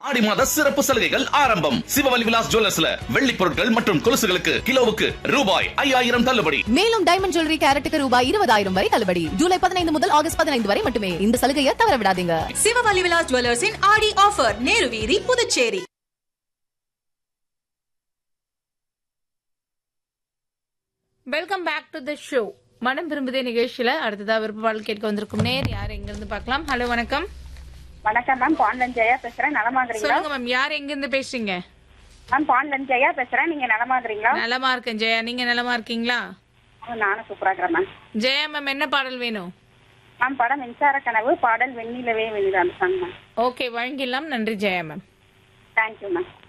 ஆடி மாத சிறப்பு சலுகைகள் ஆரம்பம் சிவவலி விலாஸ் ஜுவல்லர்ஸ்ல வெள்ளி பொருட்கள் மற்றும் கொலுசுகளுக்கு கிலோவுக்கு ரூபாய் ஐயாயிரம் தள்ளுபடி மேலும் டைமண்ட் ஜுவல்லரி கேரட்டுக்கு ரூபாய் இருபதாயிரம் வரை தள்ளுபடி ஜூலை பதினைந்து முதல் ஆகஸ்ட் பதினைந்து வரை மட்டுமே இந்த சலுகையை தவற விடாதீங்க சிவவலி விலாஸ் ஜுவல்லர்ஸின் ஆடி ஆஃபர் நேரு வீதி Puducherry welcome back to the show மனம் விரும்புதே நிகழ்ச்சியில அடுத்ததா விருப்பப்பாடல் கேட்க வந்திருக்கும் நேர் யார் எங்க இருந்து பார்க்கலாம் ஹலோ வணக்கம் வணக்கம் மேம் பாண்டன் ஜெயா பேசுறேன் நலமாகறீங்களா சொல்லுங்க மேம் யார் எங்க இருந்து பேசுறீங்க மேம் பாண்டன் ஜெயா பேசுறேன் நீங்க நலமாகறீங்களா நலமா இருக்கேன் ஜெயா நீங்க நலமா இருக்கீங்களா ஆ, நானும் சூப்பரா இருக்கிறேன் மேம் ஜெயா மேம் என்ன பாடல் வேணும் மேம் படம் மின்சார கனவு பாடல் வெண்ணிலவே வெண்ணில அந்த சாங் மேம் ஓகே வழங்கிடலாம் நன்றி ஜெயா மேம் தேங்க்யூ மேம்